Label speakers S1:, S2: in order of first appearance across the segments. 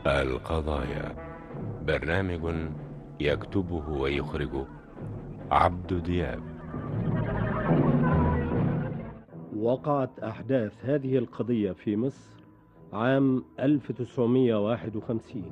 S1: القضايا برنامج يكتبه ويخرجه عبد دياب
S2: وقعت أحداث هذه القضية في مصر عام 1951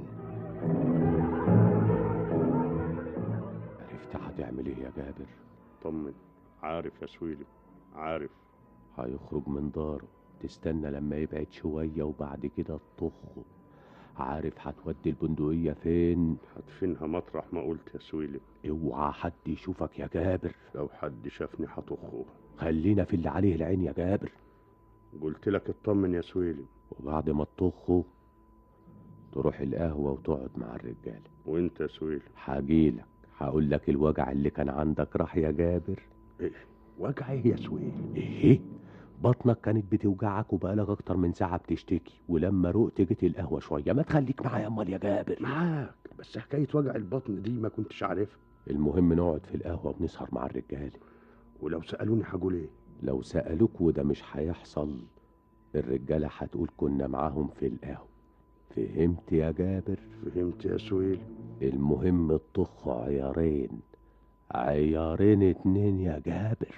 S3: عرفت هتعمل ايه يا جابر
S4: طمن عارف يا سويلم عارف
S3: هيخرج من داره تستنى لما يبعد شوية وبعد كده تطخه عارف هتودي البندقية فين
S4: هدفنها مطرح ما قلت يا سويلم
S3: اوعى حد يشوفك يا جابر
S4: لو حد شافني هطخه
S3: خلينا في اللي عليه العين يا جابر
S4: قلت لك اطمن يا سويلم
S3: وبعد ما تطخه تروح القهوة وتقعد مع الرجالة
S4: وانت يا سويلم
S3: هجيلك هقول لك الوجع اللي كان عندك راح يا جابر
S4: ايه وجع ايه يا سويلم
S3: ايه بطنك كانت بتوجعك وبقالك اكتر من ساعة بتشتكي ولما رقت جيت القهوة شوية ما تخليك معايا امال يا جابر
S4: معاك بس حكاية وجع البطن دي ما كنتش عارفها
S3: المهم نقعد في القهوة ونسهر مع الرجال
S4: ولو سألوني هقول ايه
S3: لو سألوك وده مش هيحصل الرجالة هتقول كنا معاهم في القهوة فهمت يا جابر
S4: فهمت يا سويلم
S3: المهم الطخ عيارين عيارين اتنين يا جابر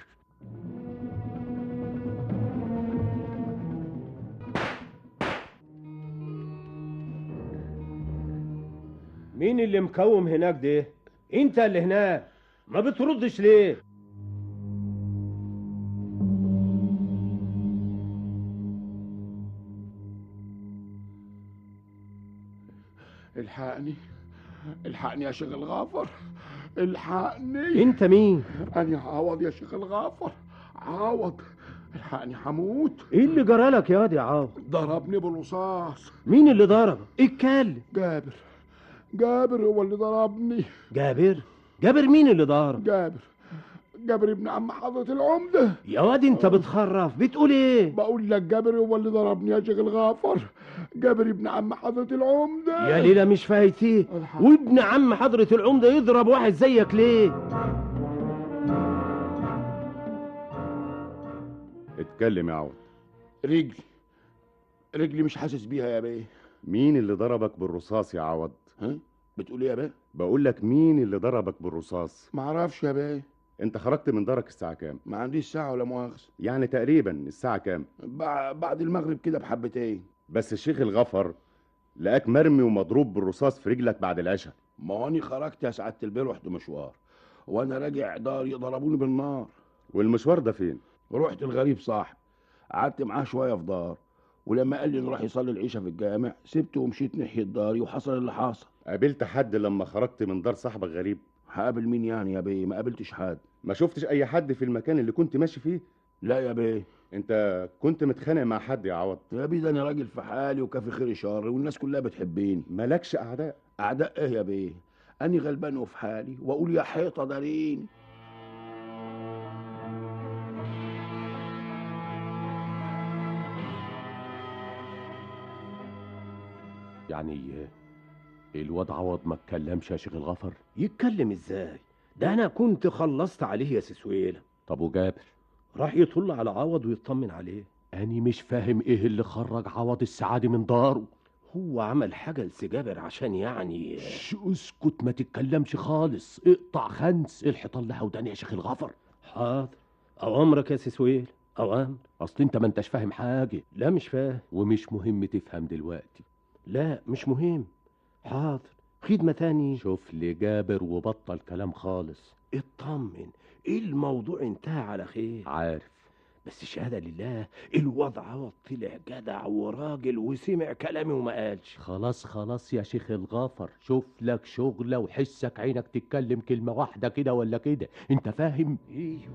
S2: مين اللي مكوم هناك ده انت اللي هناك ما بتردش ليه
S5: الحقني الحقني يا شيخ الغافر الحقني
S2: انت مين
S5: أنا عوض يا شيخ الغافر عوض الحقني هموت
S2: ايه اللي جرالك يا واد يا عاو
S5: ضربني بالرصاص
S2: مين اللي ضربك اتكلم
S5: جابر جابر هو اللي ضربني
S2: جابر جابر مين اللي ضرب
S5: جابر جابر ابن عم حضرة العمدة
S2: يا واد انت بتخرف بتقول ايه
S5: بقول لك جابر هو اللي ضربني يا شيخ الغافر جابر ابن عم حضرة العمدة
S2: يا ليلى مش فايتيه
S5: الحق.
S2: وابن عم حضرة العمدة يضرب واحد زيك ليه
S4: اتكلم يا عوض
S5: رجلي رجلي مش حاسس بيها يا بيه
S4: مين اللي ضربك بالرصاص يا عوض
S5: ها بتقول ايه يا بيه
S4: بقول لك مين اللي ضربك بالرصاص
S5: معرفش يا بيه
S4: انت خرجت من دارك الساعة كام
S5: ما عنديش ساعة ولا مؤاخذة
S4: يعني تقريبا الساعة كام
S5: بع- بعد المغرب كده بحبتين
S4: بس الشيخ الغفر لقاك مرمي ومضروب بالرصاص في رجلك بعد العشاء
S5: ما هو اني خرجت يا سعادة البيه رحت مشوار وانا راجع داري ضربوني بالنار
S4: والمشوار ده فين
S5: رحت الغريب صاحب قعدت معاه شوية في دار ولما قال لي نروح يصلي العشاء في الجامع سبته ومشيت ناحية داري وحصل اللي حصل
S4: قابلت حد لما خرجت من دار صاحبك غريب
S5: هقابل مين يعني يا بيه ما قابلتش حد
S4: ما شفتش اي حد في المكان اللي كنت ماشي فيه
S5: لا يا بيه
S4: انت كنت متخانق مع حد يا عوض
S5: يا بيه ده انا راجل في حالي وكافي خير شر والناس كلها بتحبيني
S4: مالكش اعداء
S5: اعداء ايه يا بيه اني غلبان وفي حالي واقول يا حيطه داريني
S3: يعني الواد عوض ما اتكلمش يا شيخ الغفر
S2: يتكلم ازاي ده انا كنت خلصت عليه يا سسويلة
S3: طب وجابر
S2: راح يطل على عوض ويطمن عليه
S3: أني مش فاهم إيه اللي خرج عوض السعادة من داره
S2: هو عمل حاجة لسجابر عشان يعني
S3: ش اسكت ما تتكلمش خالص اقطع خنس الحيطان لها ودان يا شيخ الغفر
S2: حاضر أوامرك يا سسويل أوامر
S3: أصل أنت ما أنتش فاهم حاجة
S2: لا مش فاهم
S3: ومش مهم تفهم دلوقتي
S2: لا مش مهم حاضر خدمة تاني
S3: شوف لي جابر وبطل كلام خالص
S2: اطمن ايه الموضوع انتهى على خير
S3: عارف
S2: بس الشهادة لله الوضع عوض طلع جدع وراجل وسمع كلامي وما قالش
S3: خلاص خلاص يا شيخ الغفر شوف لك شغلة وحسك عينك تتكلم كلمة واحدة كده ولا كده انت فاهم
S2: ايوه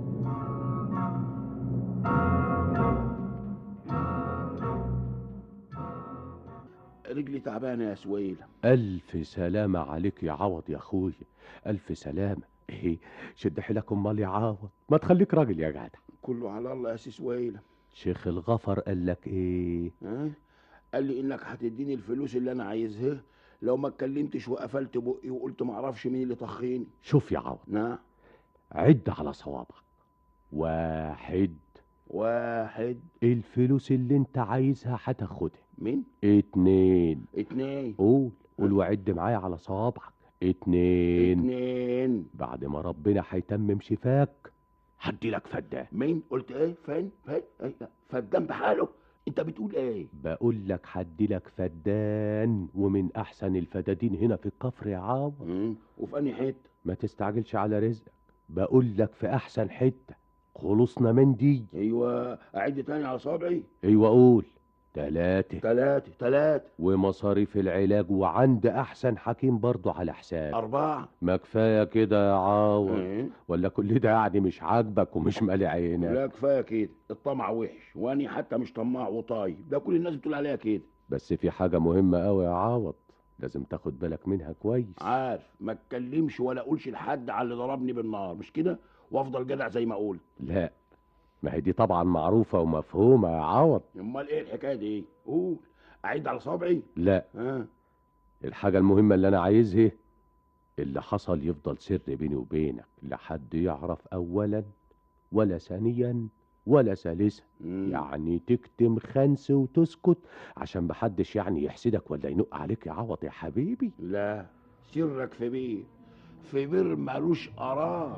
S5: رجلي تعبانه يا سويله
S3: ألف سلامة عليك يا عوض يا أخويا ألف سلامة إيه شد حيلك أمال يا عوض ما تخليك راجل يا جدع
S5: كله على الله يا سي سويله
S3: شيخ الغفر قال لك إيه
S5: ها قال لي انك هتديني الفلوس اللي انا عايزها لو ما اتكلمتش وقفلت بقي وقلت ما اعرفش مين اللي طخيني
S3: شوف يا عوض
S5: نعم
S3: عد على صوابعك واحد
S5: واحد
S3: الفلوس اللي انت عايزها هتاخدها
S5: مين
S3: اتنين
S5: اتنين
S3: قول قول وعد معايا على صوابعك اتنين
S5: اتنين
S3: بعد ما ربنا هيتمم شفاك هدي لك فدان
S5: مين قلت ايه فين فين إيه؟ فدان بحاله انت بتقول ايه
S3: بقول لك هدي لك فدان ومن احسن الفدادين هنا في الكفر يا عوض
S5: مم. وفي انهي حته
S3: ما تستعجلش على رزقك بقول لك في احسن حته خلصنا من دي
S5: ايوه اعد تاني على صابعي
S3: ايوه قول تلاتة
S5: تلاتة تلاتة
S3: ومصاريف العلاج وعند احسن حكيم برضو على حساب
S5: أربعة
S3: ما كفايه كده يا عوض
S5: إيه؟
S3: ولا كل ده يعني مش عاجبك ومش مالي عينك
S5: لا كفاية كده الطمع وحش واني حتى مش طماع وطايب ده كل الناس بتقول عليها كده
S3: بس في حاجه مهمه قوي يا عوض لازم تاخد بالك منها كويس
S5: عارف ما اتكلمش ولا اقولش لحد على اللي ضربني بالنار مش كده وافضل جدع زي ما اقول
S3: لا ما هي دي طبعا معروفه ومفهومه يا عوض
S5: امال ايه الحكايه دي ايه قول اعد على صابعي
S3: لا
S5: ها
S3: الحاجه المهمه اللي انا عايزها اللي حصل يفضل سر بيني وبينك لا حد يعرف اولا ولا ثانيا ولا ثالثا
S5: مم.
S3: يعني تكتم خنس وتسكت عشان محدش يعني يحسدك ولا ينق عليك يا عوض يا حبيبي
S5: لا سرك في بير في بير مالوش قرار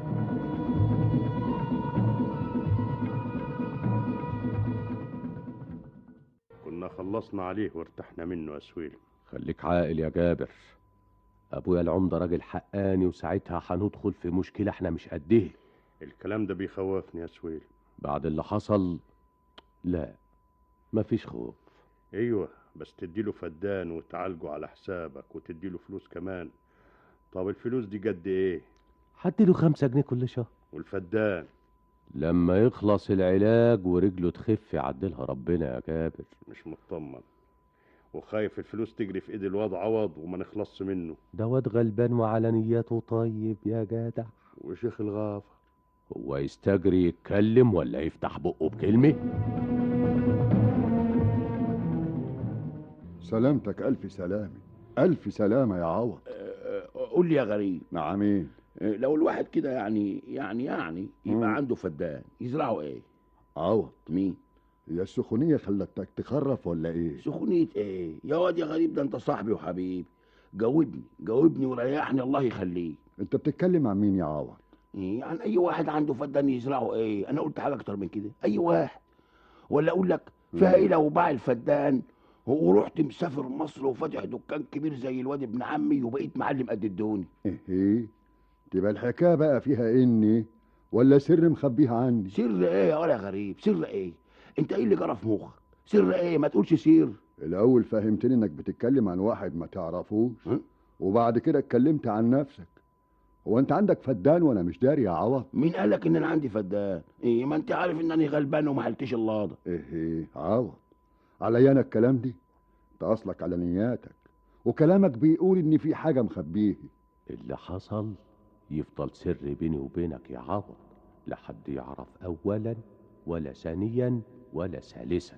S4: كنا خلصنا عليه وارتحنا منه يا سويلم
S3: خليك عاقل يا جابر ابويا العمده راجل حقاني وساعتها هندخل في مشكله احنا مش قدها
S4: الكلام ده بيخوفني يا سويلم
S3: بعد اللي حصل لا مفيش خوف
S4: ايوه بس تديله فدان وتعالجه على حسابك وتديله فلوس كمان طب الفلوس دي قد ايه
S3: هديله خمسة جنيه كل شهر
S4: والفدان
S3: لما يخلص العلاج ورجله تخف يعدلها ربنا يا جابر
S4: مش مطمن وخايف الفلوس تجري في ايد الواد عوض وما نخلصش منه
S3: ده واد غلبان وعلى نياته طيب يا جدع
S4: وشيخ الغافر
S3: هو يستجري يتكلم ولا يفتح بقه بكلمة
S6: سلامتك ألف سلامة ألف سلامة يا عوض
S5: آه، آه، قول لي يا غريب
S6: نعمين
S5: آه، لو الواحد كده يعني يعني يعني يبقى
S6: مم.
S5: عنده فدان يزرعه ايه
S6: عوض
S5: مين
S6: هي السخونية خلتك تخرف ولا إيه؟
S5: سخونية ايه يا واد يا غريب ده انت صاحبي وحبيبي جاوبني جاوبني وريحني الله يخليك
S6: أنت بتتكلم عن مين يا عوض؟
S5: إيه يعني اي واحد عنده فدان يزرعه ايه انا قلت حاجه اكتر من كده اي واحد ولا اقول لك فيها ايه لو باع الفدان ورحت مسافر مصر وفاتح دكان كبير زي الواد ابن عمي وبقيت معلم قد الدنيا
S6: إيه إيه؟ تبقى الحكاية بقى فيها إني ولا سر مخبيها عني؟
S5: سر ايه يا ولا غريب سر ايه انت ايه اللي جرى في مخك سر ايه ما تقولش سر
S6: الأول فهمتني إنك بتتكلم عن واحد ما تعرفوش
S5: ها؟
S6: وبعد كده اتكلمت عن نفسك هو أنت عندك فدان وأنا مش داري يا عوض؟
S5: مين قالك ان انا عندي فدان ايه ما انت عارف ان انا غلبان وما حلتش اللاضه
S6: إيه إيه عوض عليا أنا الكلام دي؟ أنت أصلك على نياتك وكلامك بيقول إن في حاجة مخبيه
S3: اللي حصل يفضل سر بيني وبينك يا عوض لا حد يعرف اولا ولا ثانيا ولا ثالثا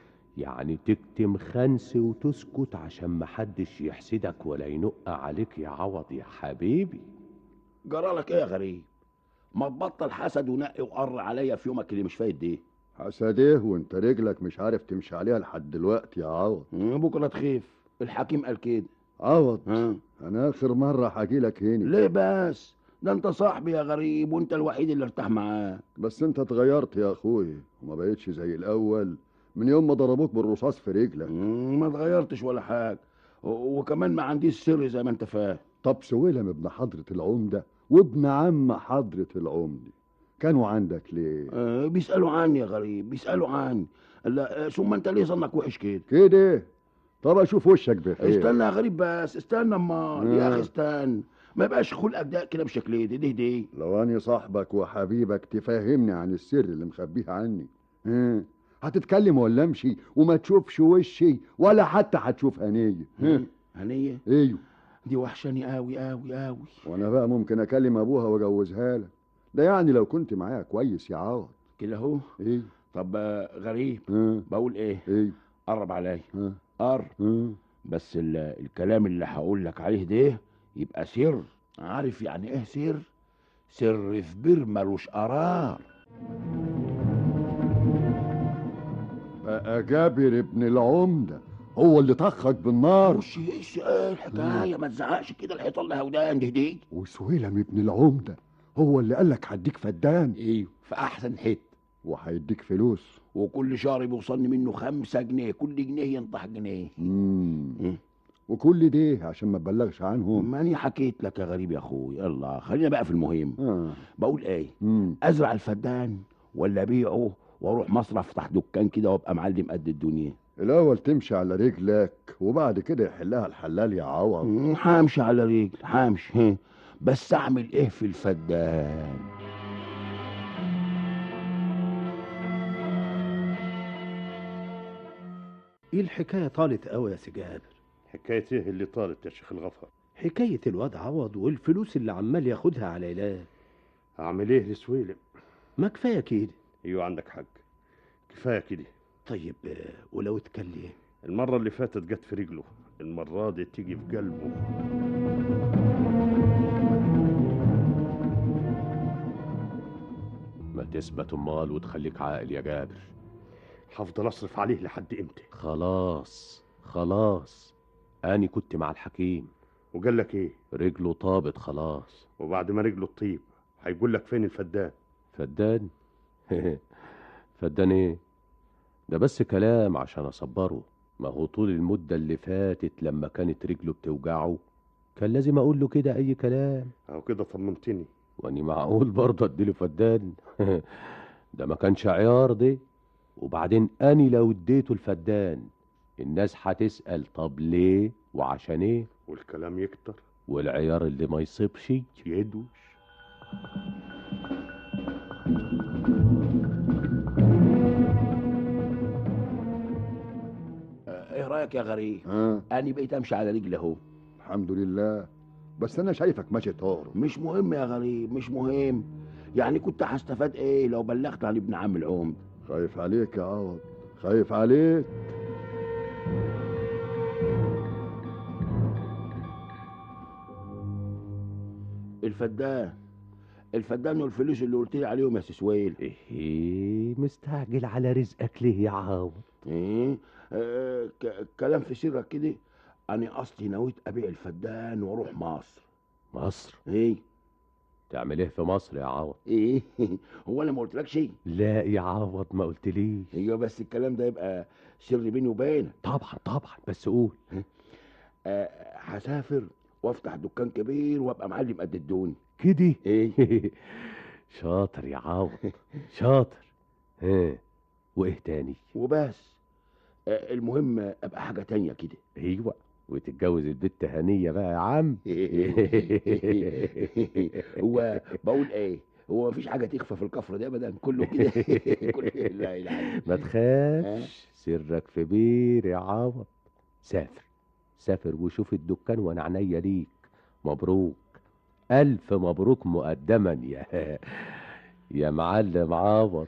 S3: يعني تكتم خنس وتسكت عشان محدش يحسدك ولا ينق عليك يا عوض يا حبيبي
S5: جرالك ايه يا غريب ما تبطل حسد ونقي وقر عليا في يومك اللي مش فايت ده
S6: حسد ايه وانت رجلك مش عارف تمشي عليها لحد دلوقتي يا عوض
S5: مم، بكره تخيف الحكيم قال كده
S6: عوض
S5: ها
S6: انا اخر مره حكي لك هنا
S5: ليه بس ده انت صاحبي يا غريب وانت الوحيد اللي ارتاح معاه
S6: بس انت اتغيرت يا اخوي وما بقتش زي الاول من يوم ما ضربوك بالرصاص في رجلك
S5: مم، ما اتغيرتش ولا حاجه و- وكمان ما عنديش سر زي ما انت فاهم
S6: طب سويلم ابن حضرة العمدة وابن عم حضرة العمدة كانوا عندك ليه
S5: آه، بيسالوا عني يا غريب بيسالوا عني لا آه، ثم انت ليه ظنك وحش كده
S6: كده طب اشوف وشك بخير
S5: استنى يا غريب بس استنى امال يا
S6: آه.
S5: اخي استنى ما يبقاش خلقك ده كده بشكل دي دي دي
S6: لو اني صاحبك وحبيبك تفهمني عن السر اللي مخبيه عني ها هتتكلم ولا امشي وما تشوفش وشي ولا حتى هتشوف هنية ها
S5: هنيه
S6: ايوه
S5: دي وحشاني قوي قوي قوي
S6: وانا بقى ممكن اكلم ابوها واجوزها لك ده يعني لو كنت معايا كويس يا عوض
S5: كده اهو
S6: ايه
S5: طب آه، غريب
S6: ها
S5: بقول ايه
S6: ايه
S5: قرب عليا
S6: ها
S5: قرب
S6: ها
S5: بس ال- الكلام اللي هقول لك عليه ده يبقى سر عارف يعني ايه سر سر في بير ملوش قرار
S6: بقى جابر ابن العمدة هو اللي طخك بالنار
S5: وش ايش ايه الحكايه ما تزعقش كده الحيطان لها ودان دي دي
S6: وسويلم ابن العمدة هو اللي قالك هديك فدان
S5: ايوه في احسن حته
S6: وهيديك فلوس
S5: وكل شهر بيوصلني منه خمسة جنيه كل جنيه ينطح جنيه
S6: مم.
S5: مم.
S6: وكل ده عشان ما تبلغش عنهم
S5: ماني حكيت لك يا غريب يا اخوي يلا خلينا بقى في المهم
S6: آه.
S5: بقول ايه
S6: مم.
S5: ازرع الفدان ولا ابيعه واروح مصر افتح دكان كده وابقى معلم قد الدنيا
S6: الأول تمشي على رجلك وبعد كده يحلها الحلال يا عوض
S5: مم، حامشي على رجل حامشي ها. بس اعمل ايه في الفدان
S2: ايه الحكايه طالت قوي يا سي جابر
S4: حكاية ايه اللي طالت يا شيخ الغفر
S2: حكايه الواد عوض والفلوس اللي عمال ياخدها على علاج
S4: اعمل ايه لسويلم
S2: ما كفايه كده
S4: ايوه عندك حق كفايه كده
S2: طيب آه، ولو اتكلم
S4: المره اللي فاتت جت في رجله المره دي تيجي في قلبه
S3: ما تثبت امال وتخليك عاقل يا جابر
S4: هفضل اصرف عليه لحد امتى
S3: خلاص خلاص اني كنت مع الحكيم
S4: وقال لك ايه
S3: رجله طابت خلاص
S4: وبعد ما رجله تطيب هيقول لك فين الفدان
S3: فدان فدان ايه ده بس كلام عشان اصبره ما هو طول المدة اللي فاتت لما كانت رجله بتوجعه كان لازم اقول له كده اي كلام
S4: او كده طمنتني
S3: واني معقول برضه اديله فدان ده ما كانش عيار ده وبعدين اني لو اديته الفدان الناس هتسأل طب ليه وعشان ايه
S4: والكلام يكتر
S3: والعيار اللي ما يصيبش
S4: يدوش
S5: آه، ايه رايك يا غريب
S6: آه.
S5: انا بقيت امشي على رجلي اهو
S6: الحمد لله بس أنا شايفك ماشي طار
S5: مش مهم يا غريب مش مهم يعني كنت هستفاد ايه لو بلغت عن ابن عم العمد
S6: خايف عليك يا عوض خايف عليك
S5: الفدان الفدان والفلوس اللي قلت لي عليهم يا سي سويل
S3: ايه مستعجل على رزقك ليه يا عاوض
S5: ايه آه ك- كلام في سرك كده انا اصلي نويت ابيع الفدان واروح مصر
S3: مصر
S5: ايه
S3: تعمل ايه في مصر يا عوض
S5: ايه هو انا ما قلتلكش شيء
S3: لا يا عوض ما قلتليش
S5: ايوه بس الكلام ده يبقى سر بيني وبينك
S3: طبعا طبعا بس قول
S5: آه، هسافر وافتح دكان كبير وابقى معلم قد الدنيا
S3: كده
S5: ايه
S3: شاطر يا عوض شاطر ها وايه تاني
S5: وبس آه، المهم ابقى حاجه تانية كده
S3: ايوه وتتجوز البت هنيه بقى يا عم
S5: هو بقول ايه هو مفيش حاجه تخفى في الكفر ده ابدا كله كده كله لا لا
S3: ما تخافش سرك في بير يا عوض سافر سافر وشوف الدكان وانا عينيا ليك مبروك الف مبروك مقدما يا يا معلم عوض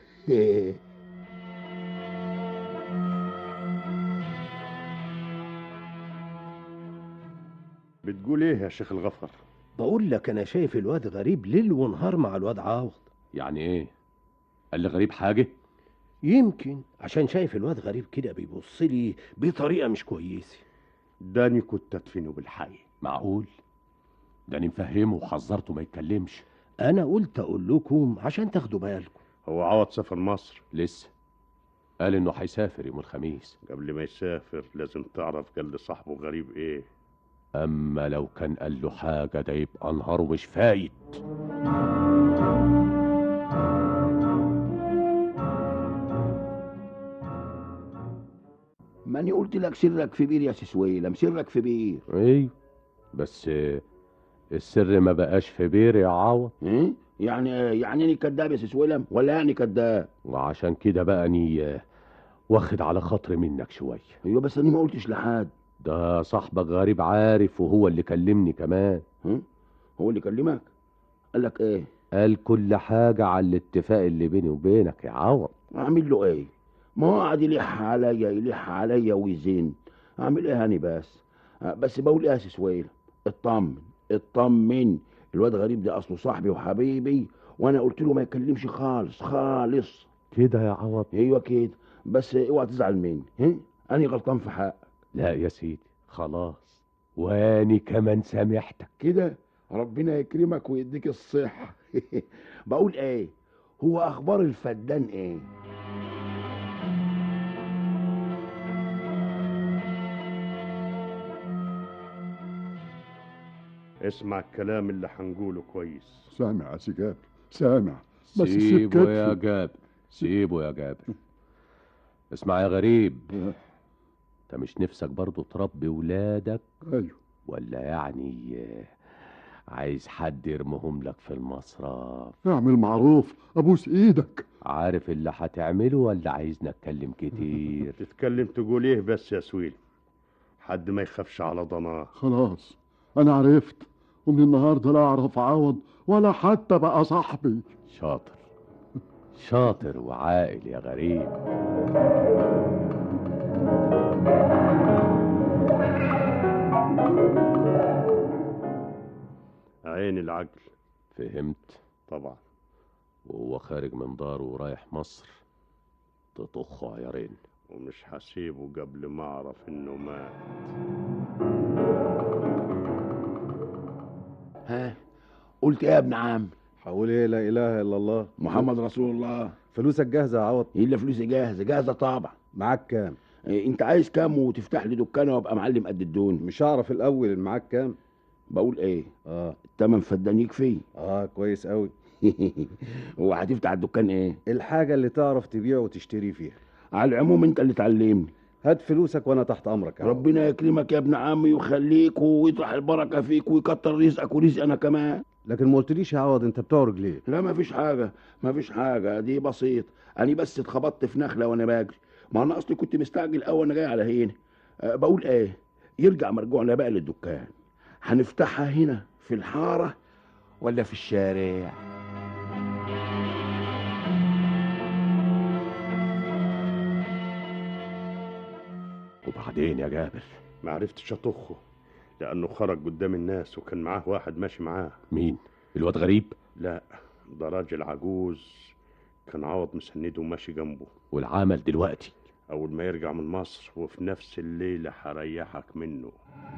S4: بتقول ايه يا شيخ الغفر
S2: بقول لك انا شايف الواد غريب ليل ونهار مع الواد عوض
S3: يعني ايه قال لي غريب حاجه
S2: يمكن عشان شايف الواد غريب كده بيبص لي بطريقه مش كويسه
S4: داني كنت ادفنه بالحي
S3: معقول ده انا مفهمه وحذرته ما يتكلمش
S2: انا قلت اقول لكم عشان تاخدوا بالكم
S4: هو عوض سافر مصر
S3: لسه قال انه هيسافر يوم الخميس
S4: قبل ما يسافر لازم تعرف قال لصاحبه غريب ايه
S3: اما لو كان قال له حاجه ده يبقى نهاره مش فايت
S5: ماني قلت لك سرك في بير يا سي سويلم سرك في بير
S3: ايوه بس آه، السر ما بقاش في بير يا عوض
S5: ايه يعني يعني اني كداب يا سي سويلم ولا يعني كداب
S3: وعشان كده بقى اني آه، واخد على خاطري منك شويه
S5: ايوه بس انا ما قلتش لحد
S3: ده صاحبك غريب عارف وهو اللي كلمني كمان
S5: ها؟ هو اللي كلمك قال لك ايه
S3: قال كل حاجه على الاتفاق اللي بيني وبينك يا عوض
S5: اعمل له ايه ما هو قاعد يلح عليا يلح عليا ويزن اعمل ايه هاني بس آه، بس بقول ايه يا سي سويل اطمن اطمن الواد غريب ده اصله صاحبي وحبيبي وانا قلت له ما يكلمش خالص خالص
S3: كده يا عوض
S5: ايوه كده بس اوعى تزعل مني ها انا غلطان في حق
S3: لا يا سيدي خلاص واني كمان سامحتك
S5: كده ربنا يكرمك ويديك الصحة بقول ايه هو اخبار الفدان ايه
S4: اسمع الكلام اللي هنقوله كويس
S6: سامع يا سي جابر سامع بس
S3: سيبه
S6: السكات
S3: يا
S6: في-
S3: جابر سيبه يا جابر اسمع يا غريب
S6: آه،
S3: انت مش نفسك برضو تربي ولادك
S6: ايوه
S3: ولا يعني آه، عايز حد يرمهم لك في المصرف
S6: اعمل معروف ابوس ايدك
S3: عارف اللي هتعمله ولا عايزنا اتكلم كتير
S4: تتكلم تقول ايه بس يا سويل حد ما يخافش على ضناه
S6: خلاص انا عرفت ومن النهارده لا اعرف اعوض ولا حتى بقى صاحبي
S3: شاطر شاطر وعاقل يا غريب
S4: عين العقل
S3: فهمت
S4: طبعا
S3: وهو خارج من داره ورايح مصر تطخه عيارين
S4: ومش هسيبه قبل ما اعرف انه مات
S5: ها قلت ايه يا ابن عم
S7: حول ايه لا اله الا الله
S5: محمد رسول الله
S7: فلوسك جاهزه يا عوض
S5: الا فلوسي جاهزه جاهزه طبعا
S7: معاك كام
S5: إيه انت عايز كام وتفتح لي دكان وابقى معلم قد الدون
S7: مش هعرف الاول إن معاك كام
S5: بقول ايه
S7: اه
S5: التمن فدان يكفي
S7: اه كويس قوي
S5: هو هتفتح الدكان ايه
S7: الحاجه اللي تعرف تبيع وتشتري فيها
S5: على العموم انت اللي تعلمني
S7: هات فلوسك وانا تحت امرك يا عوض.
S5: ربنا يكرمك يا ابن عمي ويخليك ويطرح البركه فيك ويكتر رزقك ورزقي انا كمان
S7: لكن ما قلتليش يا عوض انت بتعرج ليه
S5: لا ما فيش حاجه ما فيش حاجه دي بسيط انا بس اتخبطت في نخله وانا باجري ما انا اصلي كنت مستعجل قوي وانا جاي على هنا أه بقول ايه يرجع مرجوعنا بقى للدكان هنفتحها هنا في الحاره ولا في الشارع
S3: وبعدين يا جابر
S4: ما عرفتش اطخه لانه خرج قدام الناس وكان معاه واحد ماشي معاه
S3: مين الواد غريب
S4: لا ده راجل عجوز كان عوض مسنده وماشي جنبه
S3: والعمل دلوقتي
S4: اول ما يرجع من مصر وفي نفس الليله هريحك منه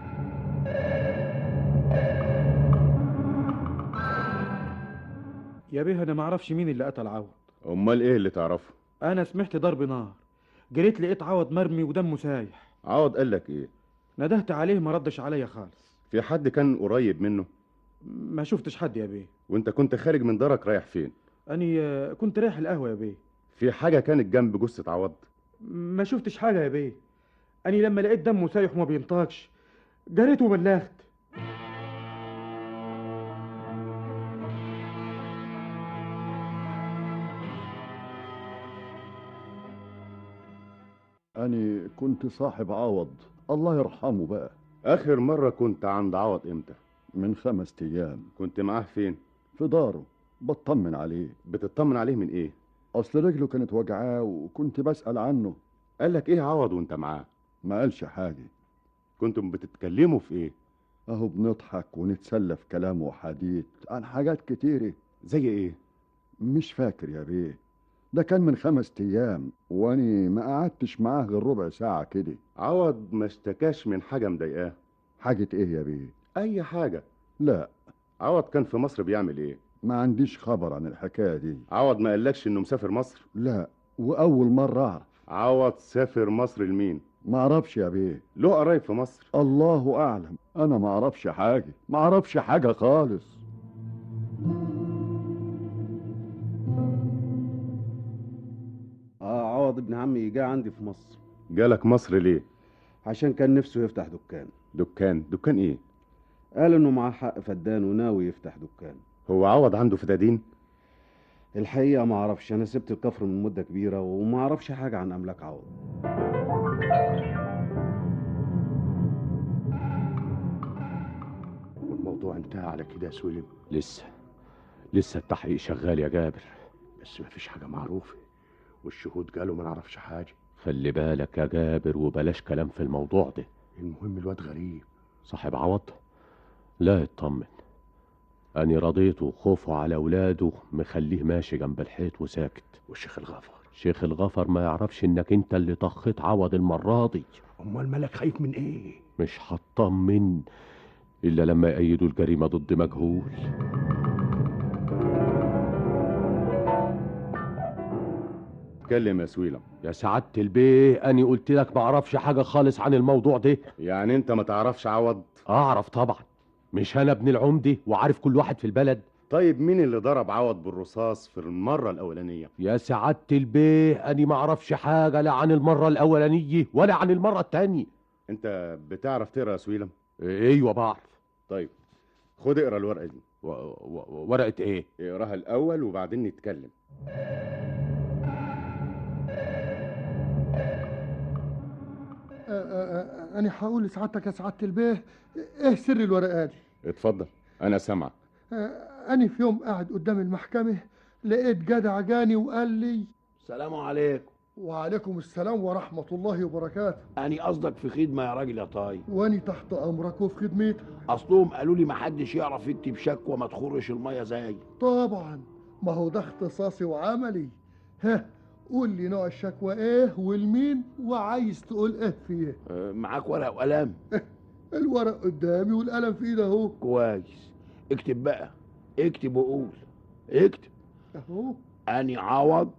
S8: يا بيه انا ما اعرفش مين اللي قتل عوض
S9: امال ايه اللي تعرفه
S8: انا سمعت ضرب نار جريت لقيت عوض مرمي ودمه سايح
S9: عوض قال لك ايه
S8: ندهت عليه ما ردش عليا خالص
S9: في حد كان قريب منه
S8: ما شفتش حد يا بيه
S9: وانت كنت خارج من دارك رايح فين
S8: اني آه، كنت رايح القهوه يا بيه
S9: في حاجه كانت جنب جثه عوض
S8: ما شفتش حاجه يا بيه اني لما لقيت دمه سايح وما بينطقش جريت وبلغت
S6: أنا كنت صاحب عوض الله يرحمه بقى
S9: اخر مره كنت عند عوض امتى
S6: من خمس أيام
S9: كنت معاه فين
S6: في داره بطمن عليه
S9: بتطمن عليه من ايه
S6: أصل رجله كانت وجعاه وكنت بسأل عنه
S9: قال لك ايه عوض وانت معاه
S6: ما قالش حاجة
S9: كنتم بتتكلموا في ايه
S6: أهو بنضحك ونتسلى في كلام وحديث عن حاجات كتيرة
S9: زي ايه
S6: مش فاكر يا بيه ده كان من خمس أيام وأني ما قعدتش معاه غير ربع ساعة كده
S9: عوض ما اشتكاش من حاجه مضايقاه
S6: حاجة إيه يا بيه
S9: اي حاجه
S6: لا
S9: عوض كان في مصر بيعمل ايه
S6: ما عنديش خبر عن الحكاية دي
S9: عوض ما قالكش انه مسافر مصر
S6: لا وأول مرة أعرف
S9: عوض سافر مصر لمين
S6: ما أعرفش يا بيه
S9: له قرايب في مصر
S6: الله أعلم أنا ما أعرفش حاجة ما أعرفش حاجة خالص
S7: اه عوض ابن عمي جه عندي في مصر
S9: جالك مصر ليه
S7: عشان كان نفسه يفتح دكان
S9: دكان دكان ايه
S7: قال انه معاه حق فدان وناوي يفتح دكان
S9: هو عوض عنده فدادين
S7: الحقيقه ما اعرفش انا سبت الكفر من مده كبيره وما اعرفش حاجه عن املاك عوض
S4: والموضوع انتهى على كده يا سويلم
S3: لسه لسه التحقيق شغال يا جابر
S4: بس مفيش حاجه معروفه والشهود قالوا ما نعرفش حاجه
S3: خلي بالك يا جابر وبلاش كلام في الموضوع ده
S4: المهم الواد غريب
S3: صاحب عوض لا يطمن أني رضيته وخوفه على أولاده مخليه ماشي جنب الحيط وساكت
S4: والشيخ الغفار
S3: شيخ الغفر ما يعرفش انك انت اللي طخيت عوض المرة دي
S2: امال مالك خايف من ايه
S3: مش هطمن الا لما يأيدوا الجريمة ضد مجهول
S9: اتكلم يا سويلم
S3: يا سعادة البيه أني قلت لك ما اعرفش حاجة خالص عن الموضوع ده
S9: يعني انت ما تعرفش عوض
S3: أعرف طبعا مش أنا ابن العمدة وعارف كل واحد في البلد
S9: طيب مين اللي ضرب عوض بالرصاص في المرة الأولانية
S3: يا سعادة البيه أني ما اعرفش حاجة لا عن المرة الأولانية ولا عن المرة التانية
S9: انت بتعرف تقرا يا سويلم
S3: أيوة بعرف
S9: طيب خد اقرا الورقة دي
S3: و... و... ورقة إيه
S9: اقراها الأول وبعدين نتكلم
S10: أنا هقول لسعادتك يا سعادة البيه إيه سر الورقة دي؟
S9: اتفضل أنا سامعك
S10: أنا في يوم قاعد قدام المحكمة لقيت جدع جاني وقال لي
S5: السلام عليكم
S10: وعليكم السلام ورحمة الله وبركاته
S5: أني قصدك في خدمة يا راجل يا طاي
S10: وأني تحت أمرك وفي خدمتك
S5: أصلهم قالوا لي محدش يعرف يكتب شكوى ما تخرش المية زي
S10: طبعا ما هو ده اختصاصي وعملي ها قول لي نوع الشكوى ايه والمين وعايز تقول ايه فيه
S5: أه، معاك ورق وقلم
S10: الورق قدامي والقلم في ايدي اهو
S5: كويس اكتب بقى اكتب وقول اكتب
S10: اهو
S5: أني عوض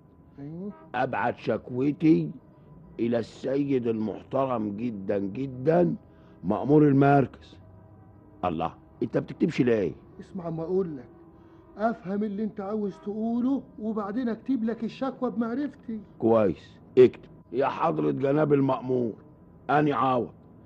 S10: ايوه
S5: أبعت شكوتي إلى السيد المحترم جدا جدا مأمور المركز الله أنت بتكتبش ليه؟
S10: اسمع ما اقول لك افهم اللي انت عاوز تقوله وبعدين اكتب لك الشكوى بمعرفتي
S5: كويس اكتب يا حضرة جناب المأمور أني عوض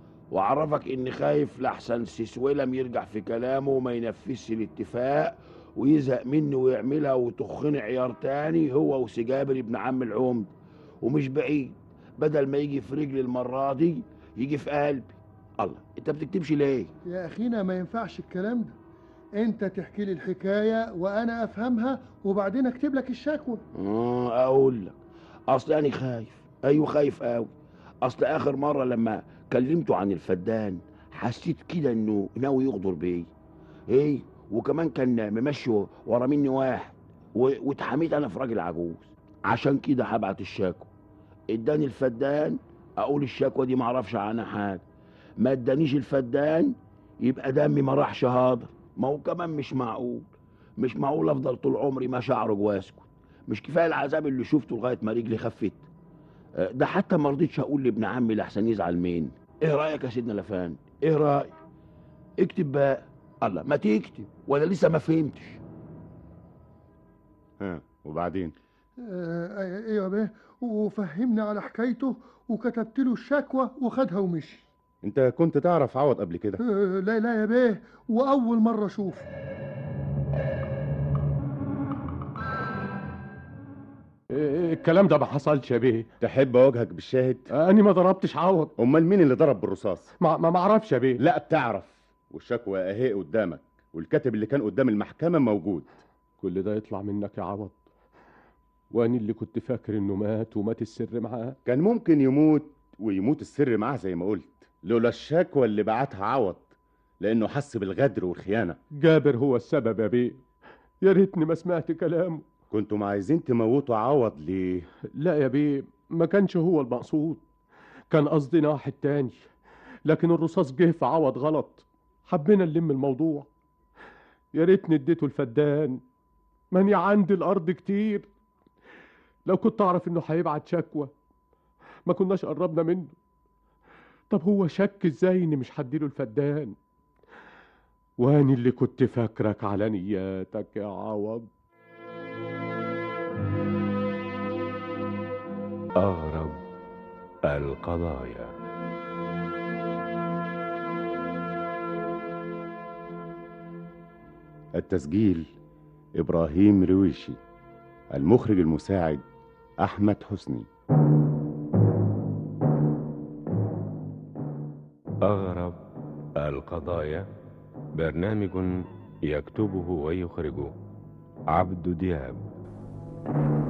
S5: وأعرفك إني خايف لحسن سيسويلم يرجع في كلامه وما ينفذش الاتفاق ويزهق مني ويعملها وتخني عيار تاني هو وسجابر ابن عم العمد ومش بعيد بدل ما يجي في رجلي المرة دي يجي في قلبي الله انت بتكتبش ليه
S10: يا اخينا ما ينفعش الكلام ده انت تحكي لي الحكايه وانا افهمها وبعدين اكتب لك الشكوى
S5: آه اقول لك اصل انا خايف ايوه خايف قوي اصل اخر مره لما كلمته عن الفدان حسيت كده انه ناوي يغدر بيا ايه وكمان كان ممشي ورا مني واحد و- واتحميت انا في راجل عجوز عشان كده هبعت الشكوى اداني الفدان اقول الشكوى دي معرفش عنها حاجه ما ادانيش الفدان يبقى دمي ما راحش هادر ما هو كمان مش معقول مش معقول افضل طول عمري ما شعره واسكت مش كفايه العذاب اللي شفته لغايه ما رجلي خفت آه، ده حتى ما رضيتش اقول لابن عمي لحسن يزعل مني ايه رايك يا سيدنا لفان ايه رايك اكتب بقى الله ما تكتب وانا لسه ما فهمتش
S9: ها وبعدين
S10: آه، ايوه يا بيه وفهمني على حكايته وكتبت له الشكوى وخدها ومشي
S9: انت كنت تعرف عوض قبل كده
S10: آه، لا لا يا بيه واول مره اشوفه
S3: إيه الكلام ده ما حصلش يا بيه
S9: تحب اواجهك بالشاهد
S3: أني ما ضربتش عوض
S9: امال مين اللي ضرب بالرصاص
S3: ما ما ما اعرفش يا بيه
S9: لا بتعرف والشكوى اهي قدامك والكاتب اللي كان قدام المحكمة موجود
S3: كل ده يطلع منك يا عوض واني اللي كنت فاكر انه مات ومات السر معاه
S9: كان ممكن يموت ويموت السر معاه زي ما قلت لولا الشكوى اللي بعتها عوض لانه حس بالغدر والخيانة
S3: جابر هو السبب يا بيه يا ريتني ما سمعت كلامه
S9: كنتم عايزين تموتوا عوض ليه
S3: لا يا بيه ما كانش هو المقصود كان قصدنا واحد تاني لكن الرصاص جه في عوض غلط حبينا نلم الموضوع يا ريتني اديته الفدان ماني عندي الارض كتير لو كنت اعرف انه هيبعت شكوى ما كناش قربنا منه طب هو شك ازاي اني مش هديله الفدان واني اللي كنت فاكرك على نياتك يا عوض
S1: أغرب القضايا
S9: التسجيل إبراهيم رويشي المخرج المساعد أحمد حسني
S1: أغرب القضايا برنامج يكتبه ويخرجه عبد دياب